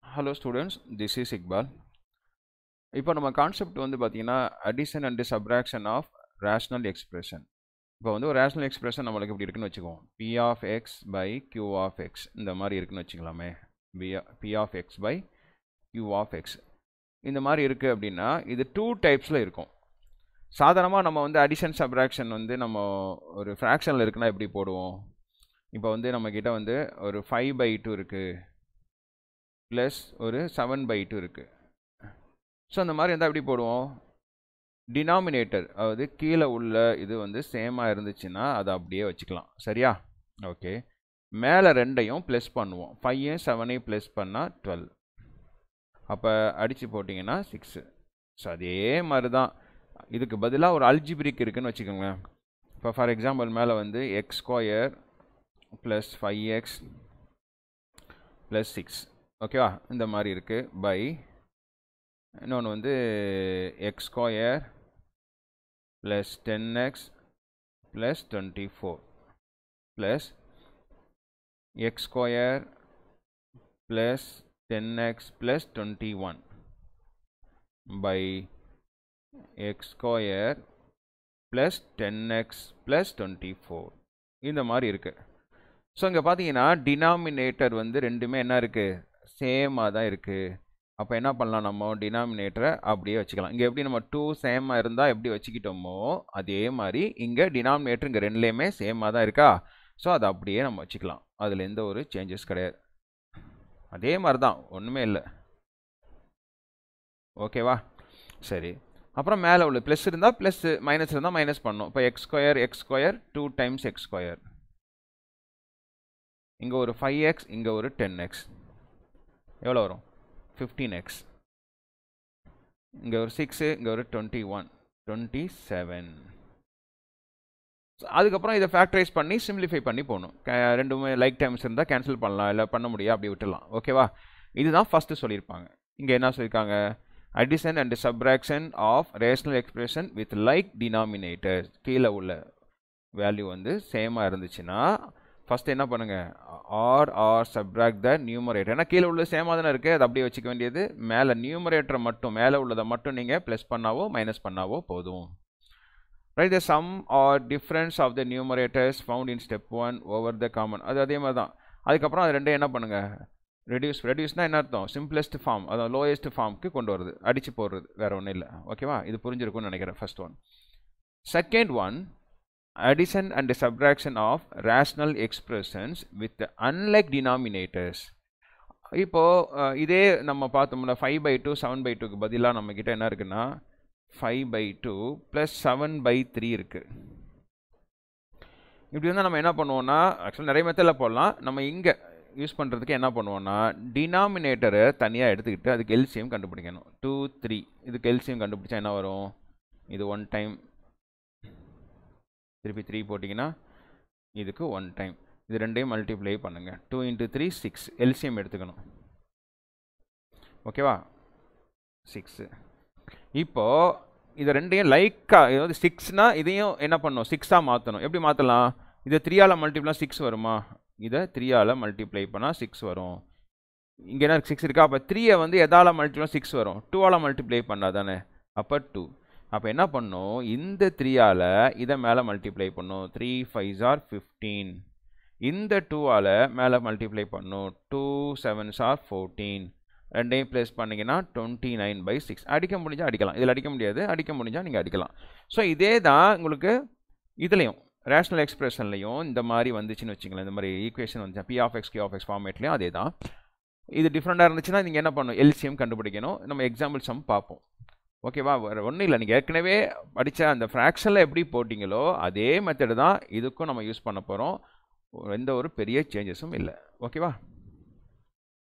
hello students this is Iqbal இப்போ நம்ம concept வந்து பார்த்தீங்கன்னா addition and subtraction of rational expression இப்போ வந்து ஒரு ரேஷ்னல் எக்ஸ்பிரஷன் நம்மளுக்கு இப்படி இருக்குன்னு வச்சுக்குவோம் P of x by Q of x இந்த மாதிரி இருக்குன்னு வச்சுக்கலாமே P P of x by Q of x இந்த மாதிரி இருக்குது அப்படின்னா இது டூ டைப்ஸில் இருக்கும் சாதாரணமாக நம்ம வந்து அடிஷன் சப்ராக்ஷன் வந்து நம்ம ஒரு ஃப்ராக்ஷனில் இருக்குன்னா எப்படி போடுவோம் இப்போ வந்து நம்மக்கிட்ட வந்து ஒரு ஃபைவ் பை டூ இருக்குது ப்ளஸ் ஒரு செவன் பை டூ இருக்குது ஸோ அந்த மாதிரி இருந்தால் எப்படி போடுவோம் டினாமினேட்டர் அதாவது கீழே உள்ள இது வந்து சேமாக இருந்துச்சுன்னா அதை அப்படியே வச்சுக்கலாம் சரியா ஓகே மேலே ரெண்டையும் ப்ளஸ் பண்ணுவோம் ஃபைவையும் செவனையும் ப்ளஸ் பண்ணால் டுவெல் அப்போ அடித்து போட்டிங்கன்னா சிக்ஸு ஸோ அதே மாதிரி தான் இதுக்கு பதிலாக ஒரு அல்ஜிபிரிக் இருக்குன்னு வச்சுக்கோங்க இப்போ ஃபார் எக்ஸாம்பிள் மேலே வந்து x square plus five x plus six ஓகேவா இந்த மாதிரி இருக்குது பை இன்னொன்று வந்து x square plus ten x plus twenty four plus x square plus ten x plus twenty one by x square plus ten x plus twenty four இந்த மாதிரி இருக்குது so இங்கே பார்த்தீங்கன்னா டினாமினேட்டர் வந்து ரெண்டுமே என்ன இருக்குது சேமாக தான் இருக்குது அப்போ என்ன பண்ணலாம் நம்ம டினாமினேட்டரை அப்படியே வச்சுக்கலாம் இங்கே எப்படி நம்ம டூ சேமாக இருந்தால் எப்படி வச்சுக்கிட்டோமோ அதே மாதிரி இங்கே டினாமினேட்டர் இங்கே ரெண்டுலேயுமே சேமாக தான் இருக்கா ஸோ அதை அப்படியே நம்ம வச்சுக்கலாம் அதில் எந்த ஒரு சேஞ்சஸ் கிடையாது அதே மாதிரி தான் ஒன்றுமே இல்லை ஓகேவா சரி அப்புறம் மேலே உள்ள ப்ளஸ் இருந்தால் ப்ளஸ் மைனஸ் இருந்தால் மைனஸ் பண்ணணும் இப்போ x square x square two times x square இங்கே ஒரு ஃபைவ் எக்ஸ் இங்கே ஒரு டென் எக்ஸ் எவ்வளோ வரும் ஃபிஃப்டீன் எக்ஸ் இங்கே ஒரு சிக்ஸு இங்கே ஒரு டுவெண்ட்டி ஒன் டுவெண்ட்டி செவன் அதுக்கப்புறம் இதை ஃபேக்டரைஸ் பண்ணி சிம்பிளிஃபை பண்ணி போகணும் ரெண்டுமே லைக் டைம்ஸ் இருந்தால் கேன்சல் பண்ணலாம் இல்லை பண்ண முடியாது அப்படி விட்டுடலாம் ஓகேவா இதுதான் ஃபஸ்ட்டு சொல்லியிருப்பாங்க இங்கே என்ன சொல்லியிருக்காங்க addition and subtraction of rational expression with like denominator கீழே உள்ள வேல்யூ வந்து சேமாக இருந்துச்சுன்னா ஃபஸ்ட்டு என்ன பண்ணுங்கள் or or subtract the numerator ஏன்னா கீழே உள்ள சேமாக தானே இருக்குது அதை அப்படியே வச்சுக்க வேண்டியது மேலே நியூமரேட்டரை மட்டும் மேலே உள்ளதை மட்டும் நீங்கள் ப்ளஸ் பண்ணாவோ மைனஸ் பண்ணாவோ போதும் write the sum or difference of the numerators found in step one over the common அது அதே மாதிரி தான் அதுக்கப்புறம் அது ரெண்டும் என்ன பண்ணுங்கள் ரெடியூஸ் ரெடியூஸ்னால் என்ன அர்த்தம் சிம்பிளஸ்ட் ஃபார்ம் அதாவது லோயஸ்ட் ஃபார்முக்கு கொண்டு வருது அடித்து போடுறது வேறு ஒன்றும் இல்லை ஓகேவா இது புரிஞ்சிருக்கும்னு நினைக்கிறேன் first one second one addition and subtraction of rational expressions with unlike denominators இப்போது இதே நம்ம பார்த்தோம்னா five by two seven by டூக்கு பதிலாக நம்மக்கிட்ட என்ன இருக்குன்னா five by two plus seven by three இருக்குது இப்படி இருந்தால் நம்ம என்ன பண்ணுவோம்னா ஆக்சுவலாக நிறைய மெத்தடில் போடலாம் நம்ம இங்கே யூஸ் பண்ணுறதுக்கு என்ன பண்ணுவோம்னா டினாமினேட்டரை தனியாக எடுத்துக்கிட்டு அதுக்கு எல்சியம் கண்டுபிடிக்கணும் டூ த்ரீ இதுக்கு எல்சியம் கண்டுபிடிச்சா என்ன வரும் இது ஒன் டைம் திருப்பி த்ரீ போட்டிங்கன்னா இதுக்கு ஒன் டைம் இது ரெண்டையும் மல்டிப்ளை பண்ணுங்கள் two into three six LCM எடுத்துக்கணும் ஓகேவா சிக்ஸு இப்போது இதை ரெண்டையும் லைக்காக ஏதாவது சிக்ஸ்னால் இதையும் என்ன பண்ணணும் சிக்ஸாக மாற்றணும் எப்படி மாற்றலாம் இதை த்ரீயால் மல்டிப்ளாக சிக்ஸ் வருமா இதை த்ரீயால் மல்டிப்ளை பண்ணால் சிக்ஸ் வரும் இங்கே என்ன சிக்ஸ் இருக்கா அப்போ த்ரீயை வந்து எதால் மல்டிப்ளா சிக்ஸ் வரும் டூவால் மல்டிப்ளை பண்ணால் தானே அப்போ டூ அப்போ என்ன பண்ணும் இந்த த்ரீயால் இதை மேலே மல்டிப்ளை பண்ணும் த்ரீ ஃபைவ் ஆர் ஃபிஃப்டீன் இந்த டூவால் மேலே மல்டிப்ளை பண்ணும் டூ செவன்ஸ் ஆர் ஃபோர்டீன் ரெண்டையும் ப்ளேஸ் பண்ணிங்கன்னா டுவெண்ட்டி நைன் பை சிக்ஸ் அடிக்க முடிஞ்சால் அடிக்கலாம் இதில் அடிக்க முடியாது அடிக்க முடிஞ்சால் நீங்கள் அடிக்கலாம் ஸோ இதே தான் உங்களுக்கு இதுலேயும் ரேஷ்னல் எக்ஸ்பிரஷன்லையும் இந்த மாதிரி வந்துச்சுன்னு வச்சுங்களேன் இந்த மாதிரி ஈக்குவேஷன் வந்து P of x Q of x ஃபார்மேட்லேயும் அதே தான் இது டிஃப்ரெண்ட்டாக இருந்துச்சுன்னா நீங்கள் என்ன பண்ணணும் எல்சிஎம் கண்டுபிடிக்கணும் நம்ம எக்ஸாம்பிள் சம் பார்ப்போம் ஓகேவா வேறு ஒன்றும் இல்லை நீங்கள் ஏற்கனவே படித்த அந்த ஃப்ராக்ஷனில் எப்படி போட்டிங்களோ அதே மெத்தடு தான் இதுக்கும் நம்ம யூஸ் பண்ண போகிறோம் எந்த ஒரு பெரிய சேஞ்சஸும் இல்லை ஓகேவா